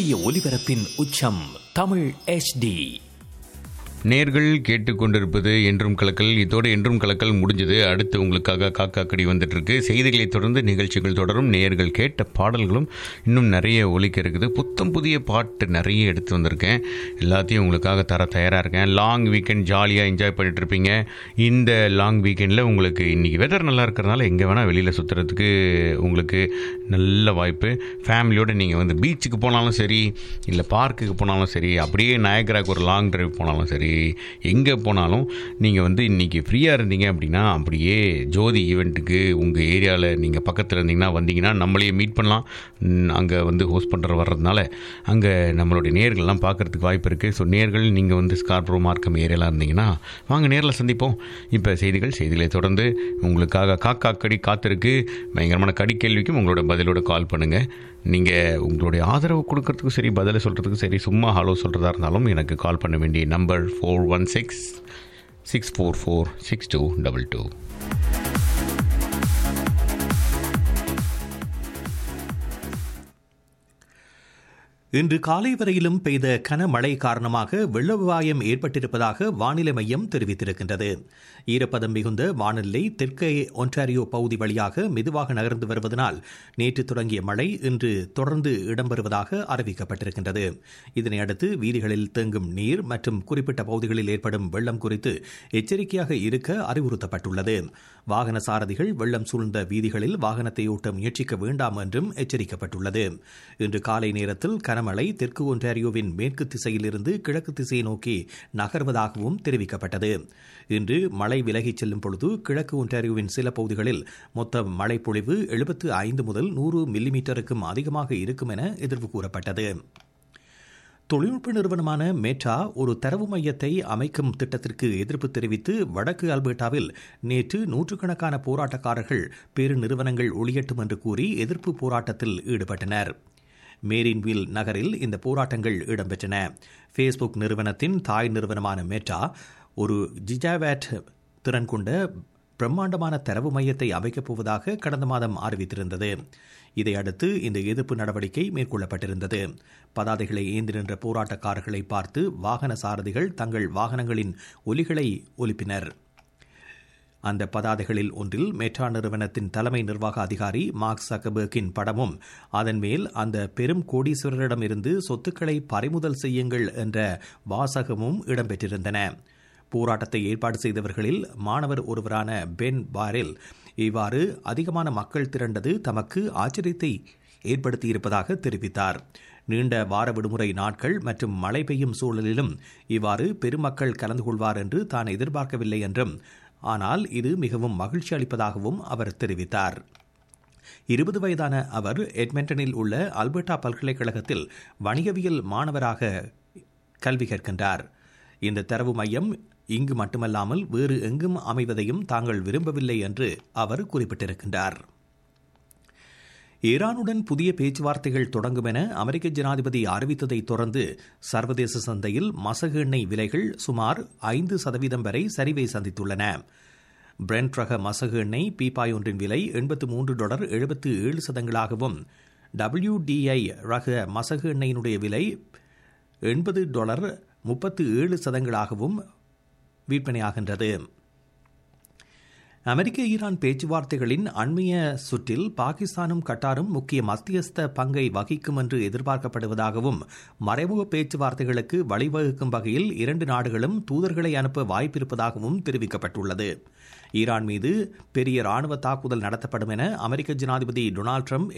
சூரிய ஒளிபரப்பின் உச்சம் தமிழ் HD நேர்கள் கேட்டுக்கொண்டிருப்பது என்றும் கலக்கல் இதோடு என்றும் கலக்கல் முடிஞ்சது அடுத்து உங்களுக்காக காக்கா கடி வந்துட்டு இருக்கு செய்திகளை தொடர்ந்து நிகழ்ச்சிகள் தொடரும் நேர்கள் கேட்ட பாடல்களும் இன்னும் நிறைய ஒலிக்க இருக்குது புத்தம் புதிய பாட்டு நிறைய எடுத்து வந்திருக்கேன் எல்லாத்தையும் உங்களுக்காக தர தயாராக இருக்கேன் லாங் வீக்கெண்ட் ஜாலியாக என்ஜாய் பண்ணிட்டு இருப்பீங்க இந்த லாங் வீக்கெண்டில் உங்களுக்கு இன்னைக்கு வெதர் நல்லா இருக்கிறதுனால எங்கே வேணால் வெளியில் சுற்றுறதுக்கு உங்களுக்கு நல்ல வாய்ப்பு ஃபேமிலியோடு நீங்கள் வந்து பீச்சுக்கு போனாலும் சரி இல்லை பார்க்குக்கு போனாலும் சரி அப்படியே நாயகராக்கு ஒரு லாங் டிரைவ் போனாலும் சரி எங்கே போனாலும் நீங்கள் வந்து இன்றைக்கி ஃப்ரீயாக இருந்தீங்க அப்படின்னா அப்படியே ஜோதி ஈவெண்ட்டுக்கு உங்கள் ஏரியாவில் நீங்கள் பக்கத்தில் இருந்தீங்கன்னா வந்தீங்கன்னா நம்மளையே மீட் பண்ணலாம் அங்கே வந்து ஹோஸ்ட் பண்ணுற வர்றதுனால அங்கே நம்மளுடைய நேர்கள்லாம் பார்க்குறதுக்கு வாய்ப்பு இருக்குது ஸோ நேர்கள் நீங்கள் வந்து ஸ்கார்ப்ரோ மார்க்கம் ஏரியாலாம் இருந்தீங்கன்னா வாங்க நேரில் சந்திப்போம் இப்போ செய்திகள் செய்திகளை தொடர்ந்து உங்களுக்காக காக்கா கடி காத்திருக்கு பயங்கரமான கடி கேள்விக்கும் உங்களோட பதிலோட கால் பண்ணுங்கள் நீங்கள் உங்களுடைய ஆதரவு கொடுக்கறதுக்கும் சரி பதிலை சொல்கிறதுக்கும் சரி சும்மா ஹலோ சொல்கிறதா இருந்தாலும் எனக்கு கால் பண்ண வேண்டிய number four one six six four four six two double two இன்று காலை வரையிலும் பெய்த கனமழை காரணமாக வெள்ள அபாயம் ஏற்பட்டிருப்பதாக வானிலை மையம் தெரிவித்திருக்கின்றது ஈரப்பதம் மிகுந்த வானிலை தெற்கே ஒன்டாரியோ பகுதி வழியாக மெதுவாக நகர்ந்து வருவதனால் நேற்று தொடங்கிய மழை இன்று தொடர்ந்து இடம்பெறுவதாக அறிவிக்கப்பட்டிருக்கின்றது இதனையடுத்து வீதிகளில் தேங்கும் நீர் மற்றும் குறிப்பிட்ட பகுதிகளில் ஏற்படும் வெள்ளம் குறித்து எச்சரிக்கையாக இருக்க அறிவுறுத்தப்பட்டுள்ளது வாகன சாரதிகள் வெள்ளம் சூழ்ந்த வீதிகளில் வாகனத்தை ஓட்ட முயற்சிக்க வேண்டாம் என்றும் எச்சரிக்கப்பட்டுள்ளது இன்று காலை நேரத்தில் கனமழை தெற்கு ஒன்டாரியோவின் மேற்கு திசையிலிருந்து கிழக்கு திசையை நோக்கி நகர்வதாகவும் தெரிவிக்கப்பட்டது இன்று மழை விலகிச் செல்லும் பொழுது கிழக்கு ஒன்டாரியோவின் சில பகுதிகளில் மொத்த மழை பொழிவு எழுபத்து ஐந்து முதல் நூறு மில்லிமீட்டருக்கும் அதிகமாக இருக்கும் என எதிர்வு கூறப்பட்டது தொழில்நுட்ப நிறுவனமான மேட்டா ஒரு தரவு மையத்தை அமைக்கும் திட்டத்திற்கு எதிர்ப்பு தெரிவித்து வடக்கு அல்பர்டாவில் நேற்று நூற்றுக்கணக்கான போராட்டக்காரர்கள் பெரு நிறுவனங்கள் ஒளியட்டும் என்று கூறி எதிர்ப்பு போராட்டத்தில் ஈடுபட்டனர் மேரின்வில் நகரில் இந்த போராட்டங்கள் இடம்பெற்றன ஃபேஸ்புக் நிறுவனத்தின் தாய் நிறுவனமான மேட்டா ஒரு ஜிஜாவேட் திறன் கொண்ட பிரம்மாண்டமான தரவு மையத்தை அமைக்கப் போவதாக கடந்த மாதம் அறிவித்திருந்தது இதையடுத்து இந்த எதிர்ப்பு நடவடிக்கை மேற்கொள்ளப்பட்டிருந்தது பதாதைகளை ஏந்தி நின்ற போராட்டக்காரர்களை பார்த்து வாகன சாரதிகள் தங்கள் வாகனங்களின் ஒலிகளை ஒலிப்பினர் அந்த பதாதைகளில் ஒன்றில் மெட்ரா நிறுவனத்தின் தலைமை நிர்வாக அதிகாரி மார்க் சக்கபர்கின் படமும் அதன் மேல் அந்த பெரும் கோடீஸ்வரரிடமிருந்து சொத்துக்களை பறிமுதல் செய்யுங்கள் என்ற வாசகமும் இடம்பெற்றிருந்தன போராட்டத்தை ஏற்பாடு செய்தவர்களில் மாணவர் ஒருவரான பென் பாரில் இவ்வாறு அதிகமான மக்கள் திரண்டது தமக்கு ஆச்சரியத்தை ஏற்படுத்தியிருப்பதாக தெரிவித்தார் நீண்ட வார விடுமுறை நாட்கள் மற்றும் மழை பெய்யும் சூழலிலும் இவ்வாறு பெருமக்கள் கலந்து கொள்வார் என்று தான் எதிர்பார்க்கவில்லை என்றும் ஆனால் இது மிகவும் மகிழ்ச்சி அளிப்பதாகவும் அவர் தெரிவித்தார் இருபது வயதான அவர் எட்மெண்டனில் உள்ள அல்பர்டா பல்கலைக்கழகத்தில் வணிகவியல் மாணவராக கல்வி கற்கின்றார் இந்த தரவு மையம் இங்கு மட்டுமல்லாமல் வேறு எங்கும் அமைவதையும் தாங்கள் விரும்பவில்லை என்று அவர் குறிப்பிட்டிருக்கின்றார் ஈரானுடன் புதிய பேச்சுவார்த்தைகள் தொடங்கும் என அமெரிக்க ஜனாதிபதி அறிவித்ததை தொடர்ந்து சர்வதேச சந்தையில் மசகு எண்ணெய் விலைகள் சுமார் ஐந்து சதவீதம் வரை சரிவை சந்தித்துள்ளன பிரெண்ட் ரக மசகு எண்ணெய் பீப்பாய் ஒன்றின் விலை எண்பத்து மூன்று டாலர் எழுபத்து ஏழு சதங்களாகவும் டபிள்யூடிஐ ரக மசகு எண்ணெயினுடைய விலை எண்பது டாலர் முப்பத்து ஏழு சதங்களாகவும் விற்பனையாகின்றது அமெரிக்க ஈரான் பேச்சுவார்த்தைகளின் அண்மைய சுற்றில் பாகிஸ்தானும் கட்டாரும் முக்கிய மத்தியஸ்த பங்கை வகிக்கும் என்று எதிர்பார்க்கப்படுவதாகவும் மறைமுக பேச்சுவார்த்தைகளுக்கு வழிவகுக்கும் வகையில் இரண்டு நாடுகளும் தூதர்களை அனுப்ப வாய்ப்பிருப்பதாகவும் தெரிவிக்கப்பட்டுள்ளது ஈரான் மீது பெரிய ராணுவ தாக்குதல் நடத்தப்படும் என அமெரிக்க ஜனாதிபதி டொனால்டு ட்ரம்ப்